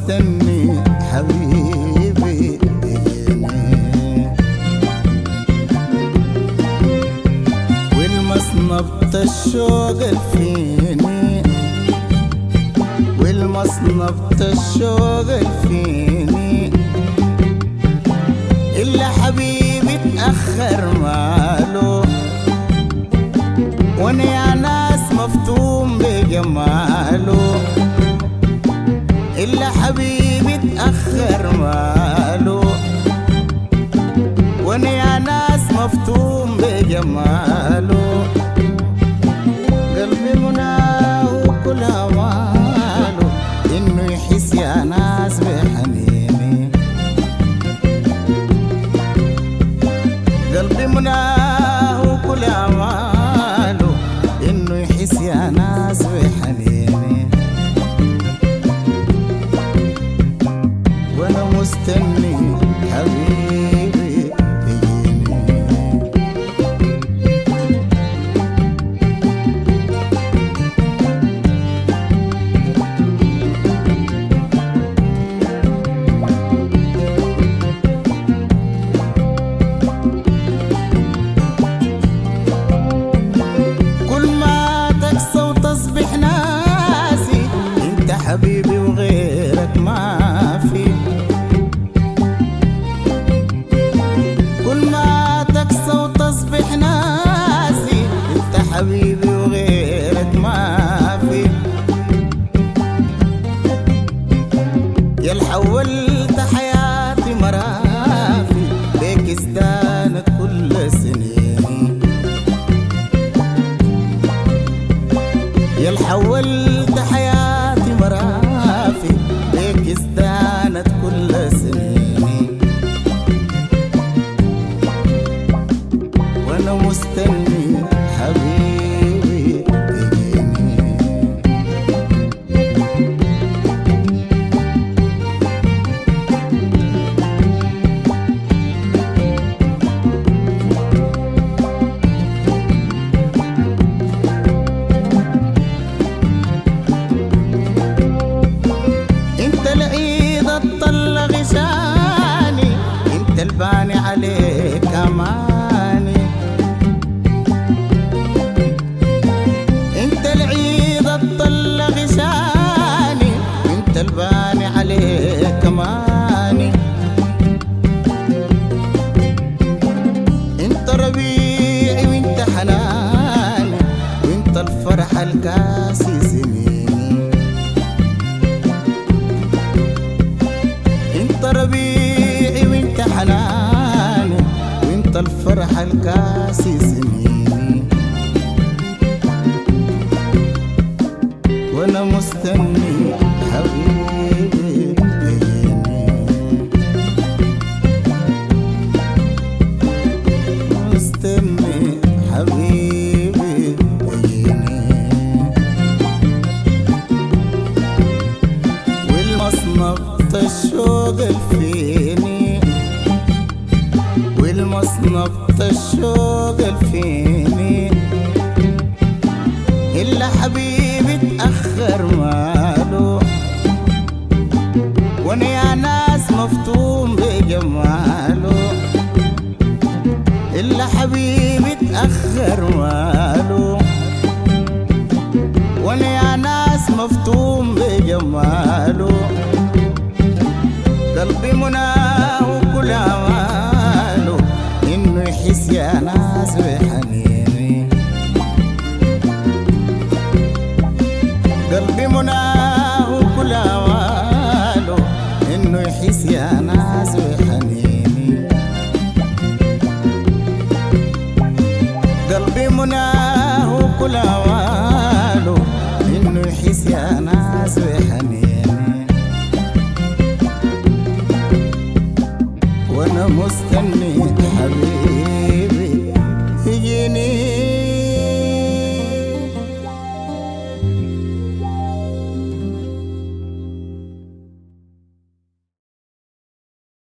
مستني حبيبي يجيني والمصنبة الشوق الفيني والمصنبة الشوق الفيني إلا حبيبي اتأخر ماله وانا يا ناس مفتون بجماله إلا حبيبي اتأخر ماله وانا يا ناس مفتون بجماله قلبي مناه كل ماله إنه يحس يا ناس بحنيني قلبي مناه كل أعماله إنه يحس يا ناس بحنيني وأنا مستني حبيبي يجيني كل ما تكسى وتصبح ناسي انت حبيبي وغيرك ما في كل ما تكسى وتصبح ناسي انت حبيبي وغيرك ما في يا حولت حياتي مرافي بيك ازدانت كل سنين يا حولت حياتي مرافي بيك ازدانت كل سنيني وانا مستني حبيبي تجيني انت العيد الطل غشاني انت الباني عليك اماني انت العيد الطل غشاني انت الباني عليك اماني انت ربيعي وانت حناني وانت الفرح الكاسي سنيني انت ربيعي وانت حناني وانت الفرح الكاسي سنيني وانا مستني حبيبي يجيني مستني حبيبي يجيني والمصنبة الشوق الفيني والمصنبة الشوق الفيني إلا حبيبي اتأخر ماله وانا يا ناس مفتون بجماله إلا حبيبي اتأخر ماله وانا يا ناس مفتون بجماله قلبي مناه كل اماله انه يحس يا ناس بحنيني قلبي مناه كل اماله انه يحس يا ناس بحنيني قلبي مناه كل اماله انه يحس يا ناس بحنيني وانا مستني حبيبي يجيني